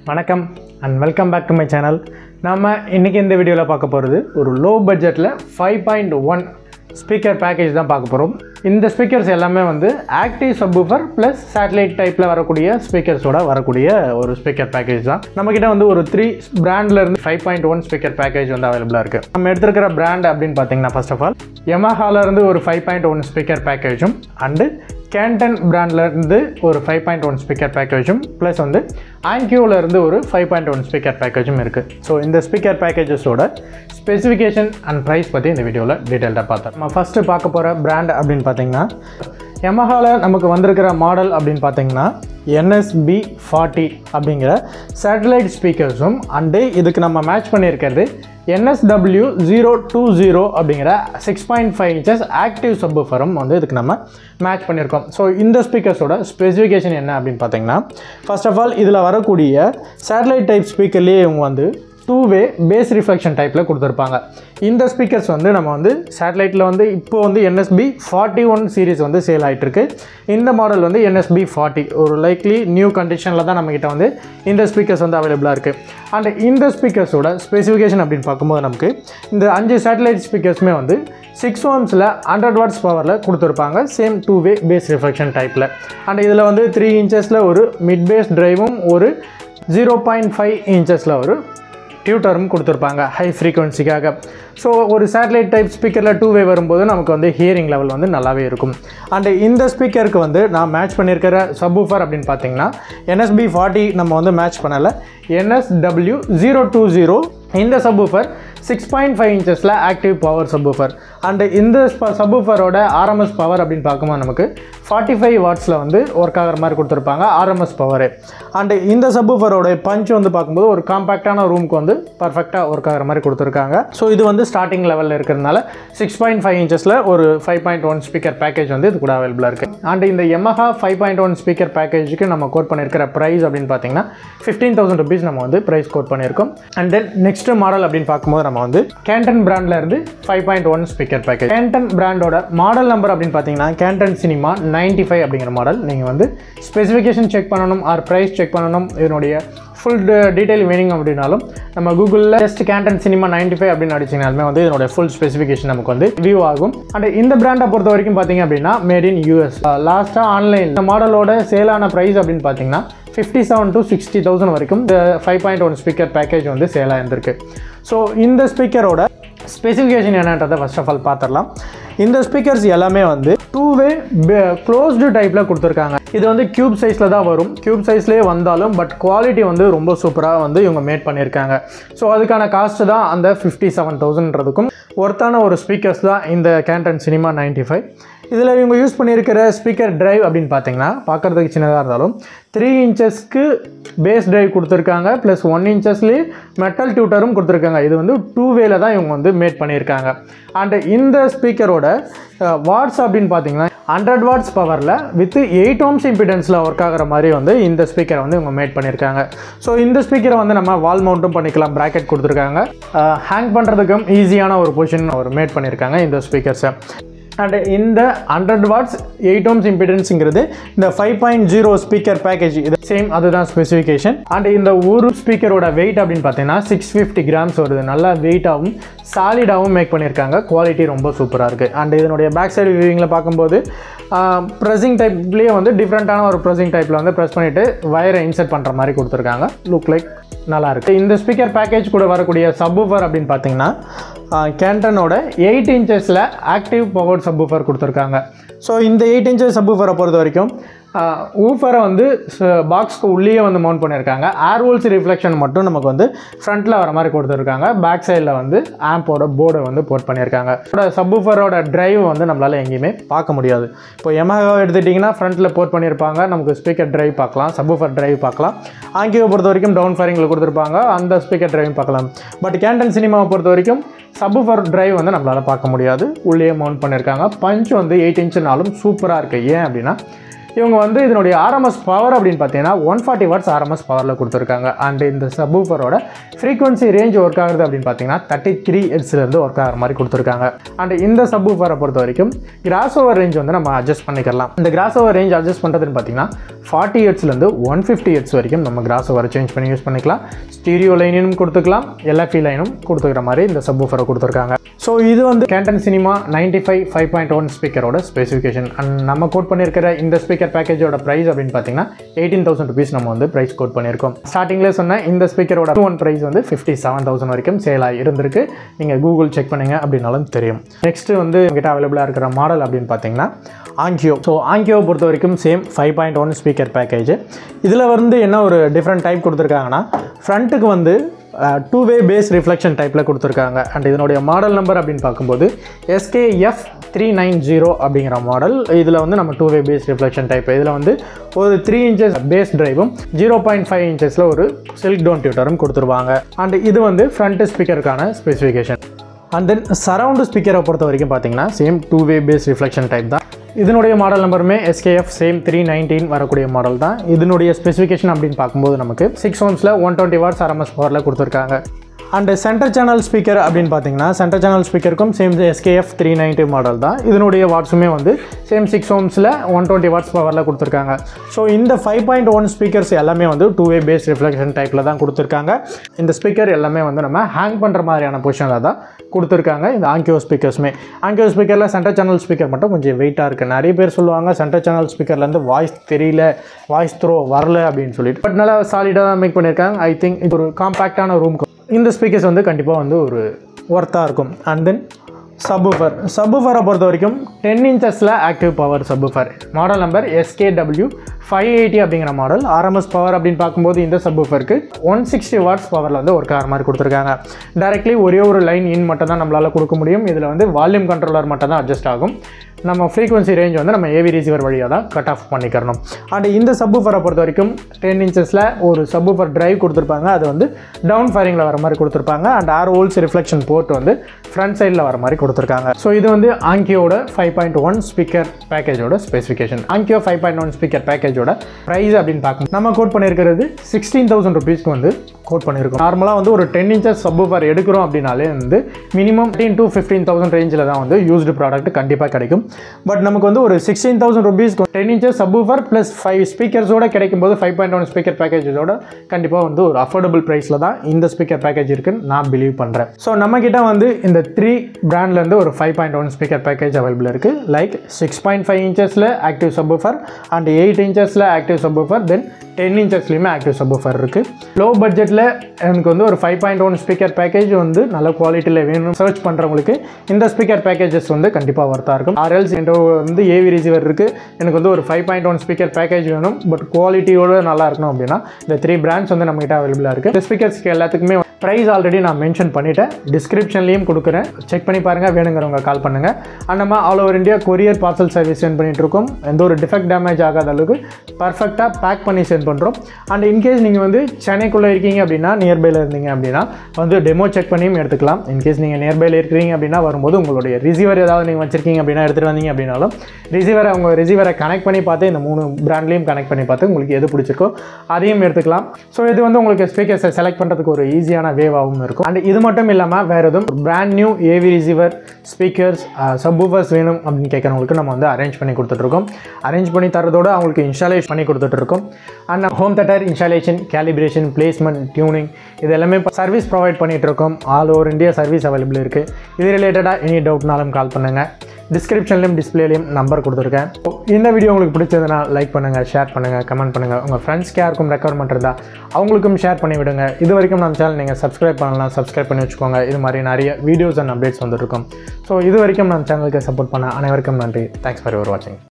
வணக்கம் and welcome back to my channel நம்ம இன்றைக்கி இந்த வீடியோவில் பார்க்க போகிறது ஒரு லோ பட்ஜெட்டில் five point one speaker package தான் பார்க்க போகிறோம் இந்த ஸ்பீக்கர்ஸ் எல்லாமே வந்து ஆக்டிவ் சப்வூஃபர் ப்ளஸ் சேட்டலைட் டைப்பில் வரக்கூடிய ஸ்பீக்கர்ஸோட வரக்கூடிய ஒரு ஸ்பீக்கர் பேக்கேஜ் தான் நம்மக்கிட்ட வந்து ஒரு த்ரீ இருந்து five point one speaker package வந்து அவைலபிளாக இருக்குது நம்ம எடுத்திருக்கிற பிராண்ட் அப்படின்னு பார்த்தீங்கன்னா ஃபர்ஸ்ட் ஆஃப் ஆல் Yamaha-ல இருந்து ஒரு ஃபைவ் பாயிண்ட் ஒன் ஸ்பீக்கர் பேக்கேஜும் அண்டு கேண்டன் இருந்து ஒரு ஃபைவ் பாயிண்ட் ஒன் ஸ்பீக்கர் பேக்கேஜும் ப்ளஸ் வந்து ஆன்கியூவில் இருந்து ஒரு ஃபைவ் பாயிண்ட் ஒன் ஸ்பீக்கர் பேக்கேஜும் இருக்குது ஸோ இந்த ஸ்பீக்கர் பேக்கேஜஸோட ஸ்பெசிஃபிகேஷன் அண்ட் ப்ரைஸ் பற்றி இந்த வீடியோவில் டீட்டெயில்டாக பார்த்தோம் நம்ம ஃபஸ்ட்டு பார்க்க போகிற பிராண்ட் அப்படின்னு பார்த்தீங்கன்னா Yamaha-ல நமக்கு வந்திருக்கிற மாடல் அப்படின்னு பார்த்தீங்கன்னா என்எஸ்பி ஃபார்ட்டி அப்படிங்கிற சேட்டலைட் ஸ்பீக்கர்ஸும் அண்டு இதுக்கு நம்ம மேட்ச் பண்ணியிருக்கிறது என்எஸ்டபிள்யூ ஜீரோ டூ ஜீரோ அப்படிங்கிற six point five inches active சப்ஃபரும் வந்து இதுக்கு நம்ம மேட்ச் பண்ணியிருக்கோம் ஸோ இந்த ஸ்பீக்கர்ஸோட ஸ்பெசிஃபிகேஷன் என்ன அப்படின்னு பார்த்தீங்கன்னா ஃபர்ஸ்ட் ஆஃப் ஆல் இதில் வரக்கூடிய சேட்டலைட் டைப் ஸ்பீக்கர்லேயே இவங்க வந்து டூ வே பேஸ் ரிஃப்ளெக்ஷன் டைப்பில் கொடுத்துருப்பாங்க இந்த ஸ்பீக்கர்ஸ் வந்து நம்ம வந்து சேட்டலைட்டில் வந்து இப்போ வந்து என்எஸ்பி ஃபார்ட்டி ஒன் சீரிஸ் வந்து சேல் ஆகிட்டு இருக்கு இந்த மாடல் வந்து என்எஸ்பி ஃபார்ட்டி ஒரு லைக்லி நியூ கண்டிஷனில் தான் நம்மக்கிட்ட வந்து இந்த ஸ்பீக்கர்ஸ் வந்து அவைலபிளாக இருக்குது அண்ட் இந்த ஸ்பீக்கர்ஸோட ஸ்பெசிஃபிகேஷன் அப்படின்னு பார்க்கும்போது நமக்கு இந்த அஞ்சு சேட்டலைட் ஸ்பீக்கர்ஸுமே வந்து சிக்ஸ் ஓம்ஸில் ஹண்ட்ரட் வாட்ஸ் பவரில் கொடுத்துருப்பாங்க same two way bass reflection டைப்பில் அண்ட் இதில் வந்து த்ரீ இன்ச்சஸில் ஒரு மிட் பேஸ் டிரைவும் ஒரு ஜீரோ பாயிண்ட் ஃபைவ் இன்ச்சஸில் ஒரு டியூட்டரும் கொடுத்துருப்பாங்க ஹை ஃப்ரீக்வன்சிக்காக ஸோ ஒரு சேட்டலைட் டைப் ஸ்பீக்கரில் டூ வே வரும்போது நமக்கு வந்து ஹியரிங் லெவல் வந்து நல்லாவே இருக்கும் அண்ட் இந்த ஸ்பீக்கருக்கு வந்து நான் மேட்ச் பண்ணியிருக்கிற சப்வூஃபர் அப்படின்னு பார்த்தீங்கன்னா என்எஸ்பி ஃபார்ட்டி நம்ம வந்து மேட்ச் பண்ணலை என்எஸ்டபிள்யூ ஜீரோ டூ ஜீரோ இந்த சப்வூஃபர் சிக்ஸ் பாயிண்ட் ஃபைவ் இன்ச்சஸில் ஆக்டிவ் பவர் சப்வூஃபர் அண்டு இந்த சப்வூஃபரோட ஆர்எம்எஸ் பவர் அப்படின்னு பார்க்கும்போது நமக்கு ஃபார்ட்டி ஃபைவ் வாட்ஸில் வந்து ஒர்க் ஆகிற மாதிரி கொடுத்துருப்பாங்க ஆர்எம்எஸ் பவர் அண்டு இந்த சப்வூஃபரோட பஞ்ச் வந்து பார்க்கும்போது ஒரு காம்பேக்டான ரூமுக்கு வந்து பர்ஃபெக்டாக ஒர்க் ஆகிற மாதிரி கொடுத்துருக்காங்க ஸோ இது வந்து ஸ்டார்டிங் லெவலில் இருக்கிறதுனால சிக்ஸ் பாயிண்ட் ஃபைவ் இன்ச்சஸில் ஒரு five point one speaker package வந்து இது கூட அவைலபிளாக இருக்குது அண்ட் இந்த Yamaha five point one speaker பேக்கேஜுக்கு நம்ம கோட் பண்ணியிருக்கிற ப்ரைஸ் அப்படின்னு பார்த்தீங்கன்னா ஃபிஃப்டீன் தௌசண்ட் ருபீஸ் நம்ம வந்து ப்ரைஸ் கோட் பண்ணியிருக்கோம் அண்ட் தென் நெக்ஸ்ட் மாடல் அப்படின்னு பார்க்கும்போது நம்ம வந்து கேண்டன் பிராண்டில் இருந்து five point one speaker package Canton பிராண்டோட மாடல் நம்பர் அப்படின்னு பார்த்தீங்கன்னா கேண்டன் சினிமா நைன்டி ஃபைவ் அப்படிங்கிற மாடல் நீங்கள் வந்து ஸ்பெசிஃபிகேஷன் செக் பண்ணணும் ஆர் ப்ரைஸ் செக் பண்ணணும் இதனுடைய ஃபுல் டீட்டெயில் வேணும் அப்படின்னாலும் நம்ம கூகுளில் just Canton cinema ninety five அப்படின்னு அடிச்சிங்கனாலுமே வந்து இதனுடைய ஃபுல் ஸ்பெசிஃபிகேஷன் நமக்கு வந்து வியூ ஆகும் அண்ட் இந்த பிராண்டை பொறுத்த வரைக்கும் பார்த்தீங்க அப்படின்னா மேட் இன் யூஎஸ் லாஸ்ட்டாக ஆன்லைன் இந்த மாடலோட சேலான ப்ரைஸ் அப்படின்னு பார்த்தீங்கன்னா fifty seven to sixty thousand வரைக்கும் இந்த five point one speaker package வந்து சேலாக இருந்திருக்கு ஸோ இந்த ஸ்பீக்கரோட ஸ்பெசிஃபிகேஷன் என்னன்றதை ஃபர்ஸ்ட் ஆஃப் ஆல் பார்த்துடலாம் இந்த ஸ்பீக்கர்ஸ் எல்லாமே வந்து டூ வே க்ளோஸ்டு டைப்பில் கொடுத்துருக்காங்க இது வந்து கியூப் சைஸில் தான் வரும் கியூப் சைஸ்லேயே வந்தாலும் பட் குவாலிட்டி வந்து ரொம்ப சூப்பராக வந்து இவங்க மேட் பண்ணியிருக்காங்க ஸோ அதுக்கான காஸ்ட்டு தான் அந்த ஃபிஃப்டி செவன் தௌசண்ட்றதுக்கும் ஒர்த்தான ஒரு ஸ்பீக்கர்ஸ் தான் இந்த கேண்டன் சினிமா நைன்ட்டி ஃபைவ் இதில் இவங்க யூஸ் பண்ணியிருக்கிற ஸ்பீக்கர் டிரைவ் அப்படின்னு பார்த்தீங்கன்னா பார்க்குறதுக்கு சின்னதாக இருந்தாலும் த்ரீ இன்ச்சஸ்க்கு பேஸ் டிரைவ் கொடுத்துருக்காங்க ப்ளஸ் ஒன் இன்ச்சஸ்லேயே மெட்டல் டியூட்டரும் கொடுத்துருக்காங்க இது வந்து டூ வேல தான் இவங்க வந்து மேட் பண்ணியிருக்காங்க அண்டு இந்த ஸ்பீக்கரோட வாட்ஸ் அப்படின்னு பார்த்தீங்கன்னா ஹண்ட்ரட் வாட்ஸ் பவரில் வித் எயிட் ஓம்ஸ் இம்பிடன்ஸில் ஒர்க் ஆகிற மாதிரி வந்து இந்த ஸ்பீக்கரை வந்து இவங்க மேட் பண்ணியிருக்காங்க ஸோ இந்த ஸ்பீக்கரை வந்து நம்ம வால் மவுண்ட்டும் பண்ணிக்கலாம் ப்ராக்கெட் கொடுத்துருக்காங்க ஹேங் பண்ணுறதுக்கும் ஈஸியான ஒரு பொசிஷன் அவர் மேட் பண்ணியிருக்காங்க இந்த ஸ்பீக்கர்ஸை அண்ட் இந்த ஹண்ட்ரட் வாட்ஸ் எயிட் ஓம்ஸ் இம்பிடன்ஸுங்கிறது இந்த five point zero speaker package இது சேம் அதுதான் ஸ்பெசிஃபிகேஷன் அண்ட் இந்த ஒரு ஸ்பீக்கரோட வெயிட் அப்படின்னு பார்த்தீங்கன்னா சிக்ஸ் ஃபிஃப்டி கிராம்ஸ் வருது நல்லா வெயிட்டாகவும் சாலிடாகவும் மேக் பண்ணியிருக்காங்க குவாலிட்டி ரொம்ப சூப்பராக இருக்குது அண்ட் இதனுடைய பேக் சைடு வியூவிங்கில் பார்க்கும்போது ப்ரெஸிங் டைப்லேயே வந்து டிஃப்ரெண்ட்டான ஒரு ப்ரெஸிங் டைப்பில் வந்து ப்ரெஸ் பண்ணிவிட்டு வயரை இன்சர்ட் பண்ணுற மாதிரி கொடுத்துருக்காங்க லுக் லைக் நல்லா இருக்குது இந்த ஸ்பீக்கர் பேக்கேஜ் கூட வரக்கூடிய சப்வூஃபர் அப்படின்னு பார்த்தீங்கன்னா கேண்டனோட எயிட் இன்ச்சஸில் ஆக்டிவ் பவர் சப்வூஃபர் கொடுத்துருக்காங்க ஸோ இந்த எயிட் இன்ச்சஸ் சப்வூஃபரை பொறுத்த வரைக்கும் ஊஃபரை வந்து பாக்ஸ்க்கு உள்ளேயே வந்து மவுண்ட் பண்ணியிருக்காங்க ஏர் ஹோல்ஸ் ரிஃப்ளெக்ஷன் மட்டும் நமக்கு வந்து ஃப்ரண்ட்டில் வர மாதிரி கொடுத்துருக்காங்க பேக் சைடில் வந்து ஆம்போட போர்டை வந்து போர்ட் பண்ணியிருக்காங்க சப்வூஃபரோட டிரைவ் வந்து நம்மளால் எங்கேயுமே பார்க்க முடியாது இப்போ எமஹா எடுத்துட்டிங்கன்னா ஃப்ரண்ட்டில் போர்ட் பண்ணியிருப்பாங்க நமக்கு ஸ்பீக்கர் டிரைவ் பார்க்கலாம் சப்வூஃபர் டிரைவ் பார்க்கலாம் ஆங்கியோ பொறுத்த வரைக்கும் டவுன் ஃபயரிங்கில் கொடுத்துருப்பாங்க அந்த ஸ்பீக்கர் டிரைவ் பார்க்கலாம் பட் கேண்டன் சினிமாவை பொறுத்த வரைக்கும் சப்வூஃபர் டிரைவ் வந்து நம்மளால் பார்க்க முடியாது உள்ளே மவுண்ட் பண்ணியிருக்காங்க பஞ்ச் வந்து எயிட் இன்ச்சுனாலும் சூப்பராக இருக்குது ஏன் அப்படின்னா இவங்க வந்து இதனுடைய ஆர்எம்எஸ் பவர் அப்படின்னு பார்த்தீங்கன்னா ஒன் ஃபார்ட்டி வாட்ஸ் ஆர்எம்எஸ் பவரில் கொடுத்துருக்காங்க அண்ட் இந்த சப்வூஃபரோட ஃப்ரீக்வன்சி ரேஞ்ச் ஒர்க் ஆகுது அப்படின்னு பார்த்தீங்கன்னா தேர்ட்டி த்ரீ இருந்து ஒர்க் ஆகிற மாதிரி கொடுத்துருக்காங்க அண்ட் இந்த சப்வூஃபரை பொறுத்த வரைக்கும் கிராஸ் ஓவர் ரேஞ்ச் வந்து நம்ம அட்ஜஸ்ட் பண்ணிக்கலாம் இந்த கிராஸ் ஓவர் ரேஞ்ச் அட்ஜஸ்ட் பண்ணுறதுன்னு பார்த்தீங்கன்னா ஃபார்ட்டி ஹெட்ஸ்லேருந்து ஒன் ஃபிஃப்டி ஹெட்ஸ் வரைக்கும் நம்ம கிராஸ் ஓவரை சேஞ்ச் பண்ணி யூஸ் பண்ணிக்கலாம் ஸ்டீரியோ லைனும் கொடுத்துக்கலாம் எல்எஃப்இ லைனும் கொடுத்துக்கிற மாதிரி இந்த சப்வூஃபரை கொடுத்துருக்காங்க ஸோ இது வந்து Canton cinema ninety five five point one ஸ்பீக்கரோட ஸ்பெசிஃபிகேஷன் அண்ட் நம்ம கோட் பண்ணியிருக்கிற இந்த ஸ்பீக்கர் பேக்கேஜோட ப்ரைஸ் அப்படின்னு பார்த்தீங்கன்னா எயிட்டீன் தௌசண்ட் ருபீஸ் நம்ம வந்து ப்ரைஸ் கோட் பண்ணியிருக்கோம் ஸ்டார்டிங்கில் சொன்ன இந்த ஸ்பீக்கரோட ஒன் ப்ரைஸ் வந்து ஃபிஃப்டி செவன் தௌசண்ட் வரைக்கும் சேல் ஆகி இருந்திருக்கு நீங்கள் கூகுள் செக் பண்ணுங்க அப்படின்னாலும் தெரியும் நெக்ஸ்ட்டு வந்து கிட்ட அவைலபிளாக இருக்கிற மாடல் அப்படின்னு பார்த்தீங்கன்னா ஆங்கியோ ஸோ ஆங்கியோவை பொறுத்த வரைக்கும் same five point one speaker package இதில் வந்து என்ன ஒரு டிஃப்ரெண்ட் டைப் கொடுத்துருக்காங்கன்னா ஃப்ரண்ட்டுக்கு வந்து டூ வே பேஸ் ரிஃப்ளெக்ஷன் டைப்பில் கொடுத்துருக்காங்க அண்ட் இதனுடைய மாடல் நம்பர் அப்படின்னு பார்க்கும்போது எஸ்கேஎஃப் த்ரீ நைன் ஜீரோ அப்படிங்கிற மாடல் இதில் வந்து நம்ம two way bass reflection type இதில் வந்து ஒரு த்ரீ இன்ச்சஸ் பேஸ் டிரைவும் ஜீரோ பாயிண்ட் ஃபைவ் இன்ச்சஸில் ஒரு சில்க் டோன் டியூட்டரும் கொடுத்துருவாங்க அண்ட் இது வந்து ஃப்ரண்ட் ஸ்பீக்கருக்கான ஸ்பெசிஃபிகேஷன் அண்ட் தென் சரவுண்டு ஸ்பீக்கரை பொறுத்த வரைக்கும் பார்த்தீங்கன்னா same two way bass reflection type தான் இதனுடைய மாடல் நம்பருமே எஸ்கேஎஃப் சேம் த்ரீ நைன்டீன் வரக்கூடிய மாடல் தான் இதனுடைய ஸ்பெசிஃபிகேஷன் அப்படின்னு பார்க்கும்போது நமக்கு சிக்ஸ் ஓம்ஸில் ஒன் டுவெண்ட்டி வாட்ஸ் ஆர்எம்எஸ் பவரில் கொடுத்துருக்காங்க அண்ட் சென்டர் சேனல் ஸ்பீக்கர் அப்படின்னு பார்த்தீங்கன்னா சென்டர் சேனல் ஸ்பீக்கருக்கும் same SKF three ninety model தான் இதனுடைய வாட்ஸுமே வந்து சேம் சிக்ஸ் ஓம்ஸில் ஒன் டுவெண்ட்டி வாட்ஸ் பவரில் கொடுத்துருக்காங்க ஸோ இந்த ஃபைவ் பாயிண்ட் ஒன் ஸ்பீக்கர்ஸ் எல்லாமே வந்து டூ வே பேஸ் ரிஃப்ளெக்ஷன் டைப்பில் தான் கொடுத்துருக்காங்க இந்த ஸ்பீக்கர் எல்லாமே வந்து நம்ம ஹேங் பண்ணுற மாதிரியான பொசிஷனில் தான் கொடுத்துருக்காங்க இந்த ஆங்கியோ ஸ்பீக்கர்ஸுமே ஆங்கியோ ஸ்பீக்கரில் சென்டர் சேனல் ஸ்பீக்கர் மட்டும் கொஞ்சம் வெயிட்டாக இருக்குது நிறைய பேர் சொல்லுவாங்க சென்டர் சேனல் ஸ்பீக்கர்லேருந்து வாய்ஸ் தெரியல வாய்ஸ் த்ரோ வரல அப்படின்னு சொல்லிட்டு பட் நல்லா சாலிடாக தான் மேக் பண்ணியிருக்காங்க ஐ திங்க் இது ஒரு காம்பேக்டான ரூம் இந்த ஸ்பீக்கர்ஸ் வந்து கண்டிப்பாக வந்து ஒரு ஒர்த்தாக இருக்கும் அண்ட் தென் சப்வூஃபர் சப்வூஃபரை பொறுத்த வரைக்கும் டென் இன்ச்சஸில் active power subwoofer model number SKW five eighty அப்படிங்கிற மாடல் ஆர்எம்எஸ் பவர் அப்படின்னு பார்க்கும்போது இந்த சப்வூஃபருக்கு ஒன் சிக்ஸ்டி வாட்ஸ் பவரில் வந்து ஒர்க் ஆகிற மாதிரி கொடுத்துருக்காங்க டைரெக்ட்லி ஒரே ஒரு லைன் இன் மட்டும் தான் நம்மளால் கொடுக்க முடியும் இதில் வந்து வால்யூம் கண்ட்ரோலர் மட்டும் தான் அட்ஜஸ்ட் ஆகும் நம்ம ஃப்ரீக்வன்சி ரேஞ்ச் வந்து நம்ம ஏவி ரிசீவர் வழியாக தான் கட் ஆஃப் பண்ணிக்கிறணும் அண்ட் இந்த சப்வூஃபரை பொறுத்த வரைக்கும் டென் இன்ச்சஸில் ஒரு சப்வூஃபர் டிரைவ் கொடுத்துருப்பாங்க அது வந்து டவுன் ஃபயரிங்கில் வர மாதிரி கொடுத்துருப்பாங்க and or holes reflection port வந்து ஃப்ரண்ட் சைடில் வர மாதிரி கொடுத்துருக்காங்க ஸோ இது வந்து ஆங்கியோட ஃபைவ் பாயிண்ட் ஒன் ஸ்பீக்கர் பேக்கேஜோட specification Onkyo five point one speaker பேக்கேஜோட ப்ரைஸ் அப்படின்னு பார்க்கும் நம்ம கோட் பண்ணியிருக்கிறது சிக்ஸ்டீன் தௌசண்ட் ருபீஸ்க்கு வந்து கோட் பண்ணியிருக்கோம் நார்மலாக வந்து ஒரு டென் இன்ச்சஸ் சப்வூஃபர் எடுக்கிறோம் அப்படின்னாலே வந்து minimum fifteen to fifteen thousand ரேஞ்சில் தான் வந்து யூஸ்டு ப்ராடக்ட் கண்டிப்பாக கிடைக்கும் பட் நமக்கு வந்து ஒரு sixteen thousand rupees ten inches subwoofer plus five ஸ்பீக்கர்ஸோட கிடைக்கும் போது ஃபைவ் பாயிண்ட் ஒன் ஸ்பீக்கர் பேக்கேஜோட கண்டிப்பாக வந்து ஒரு அஃபோர்டபுள் ப்ரைஸில் தான் இந்த ஸ்பீக்கர் பேக்கேஜ் இருக்குன்னு நான் பிலீவ் பண்ணுறேன் ஸோ நம்மக்கிட்ட வந்து இந்த த்ரீ பிராண்ட்லேருந்து ஒரு five point one speaker package available இருக்குது லைக் சிக்ஸ் பாயிண்ட் ஃபைவ் இன்ச்சஸில் ஆக்டிவ் சப்வூஃபர் அண்ட் எயிட் இன்ச்சஸில் ஆக்டிவ் சப்வூஃபர் தென் டென் இன்ச்சஸ்லையுமே ஆக்டிவ் சப்வூஃபர் இருக்குது லோ பட்ஜெட்டில் எனக்கு வந்து ஒரு five point one speaker package வந்து நல்ல குவாலிட்டியில் வேணும் சர்ச் பண்ணுறவங்களுக்கு இந்த ஸ்பீக்கர் பேக்கேஜஸ் வந்து கண்டிப்பாக ஒர்த்தாக இருக்கும் ஆர்எல்ஸ் என்ற வந்து ஏவி ரிசீவர் இருக்குது எனக்கு வந்து ஒரு five point one speaker package வேணும் பட் குவாலிட்டியோட நல்லா இருக்கணும் அப்படின்னா இந்த த்ரீ பிராண்ட்ஸ் வந்து நம்மகிட்ட அவைலபிளாக இருக்குது இந்த ஸ்பீக்கர்ஸ்க்கு எல்லாத்துக்குமே ப்ரைஸ் ஆல்ரெடி நான் மென்ஷன் பண்ணிட்டேன் டிஸ்கிரிப்ஷன்லேயும் கொடுக்குறேன் செக் பண்ணி பாருங்கள் வேணுங்கிறவங்க கால் பண்ணுங்கள் அண்ட் நம்ம all over India courier parcel service sent பண்ணிட்டு இருக்கோம் எந்த ஒரு டிஃபெக்ட் டேமேஜ் ஆகாத அளவுக்கு பர்ஃபெக்டாக பேக் பண்ணி சென்ட் பண்ணுறோம் அண்ட் இன்கேஸ் நீங்கள் வந்து சென்னைக்குள்ளே இருக்கீங்க அப்படின்னா நியர்பையில் இருந்தீங்க அப்படின்னா வந்து டெமோ செக் பண்ணியும் எடுத்துக்கலாம் இன்கேஸ் நீங்கள் நியர்பையில் இருக்கிறீங்க அப்படின்னா வரும்போது உங்களுடைய ரிசீவர் ஏதாவது நீங்கள் வச்சிருக்கீங்க அப்படின்னா எடுத்துகிட்டு வந்தீங்க அப்படின்னாலும் ரிசீவரை உங்க ரிசீவரை கனெக்ட் பண்ணி பார்த்து இந்த மூணு பிராண்ட்லேயும் கனெக்ட் பண்ணி பார்த்து உங்களுக்கு எது பிடிச்சிருக்கோ அதையும் எடுத்துக்கலாம் ஸோ இது வந்து உங்களுக்கு ஸ்பீக்கர்ஸை செலக்ட் பண்ணுறதுக்கு ஒரு ஈஸியான வேவாகவும் இருக்கும் அண்ட் இது மட்டும் இல்லாமல் வேறு எதுவும் brand new AV receiver speakers subwoofers வேணும் அப்படின்னு கேட்குறவங்களுக்கு நம்ம வந்து அரேஞ்ச் பண்ணி கொடுத்துட்ருக்கோம் அரேஞ்ச் பண்ணி தரதோட அவங்களுக்கு இன்ஸ்டாலேஷன் பண்ணி கொடுத்துட்ருக்கோம் and home theatre installation calibration placement tuning இது எல்லாமே இப்போ சர்வீஸ் ப்ரொவைட் பண்ணிகிட்டு இருக்கோம் all over India service available இருக்குது இது ரிலேட்டடாக எனி டவுட்னாலும் கால் பண்ணுங்கள் டிஸ்கிரிப்ஷன்லையும் டிஸ்பிளேலையும் நம்பர் கொடுத்துருக்கேன் இந்த வீடியோ உங்களுக்கு பிடிச்சதுன்னா லைக் பண்ணுங்கள் ஷேர் பண்ணுங்கள் கமெண்ட் பண்ணுங்கள் உங்கள் ஃப்ரெண்ட்ஸ்க்கு யாருக்கும் ரெக்கமெண்ட் இருந்தால் அவங்களுக்கும் ஷேர் பண்ணி விடுங்க இது வரைக்கும் நம்ம சேனல் நீங்கள் சப்ஸ்கிரைப் பண்ணலாம் சப்ஸ்கிரைப் பண்ணி வச்சுக்கோங்க இது மாதிரி நிறைய வீடியோஸ் அண்ட் அப்டேட்ஸ் வந்துருக்கும் ஸோ இது வரைக்கும் நம்ம சேனலுக்கு சப்போர்ட் பண்ண அனைவருக்கும் நன்றி தேங்க்ஸ் ஃபார் யுவர் வாட்சிங்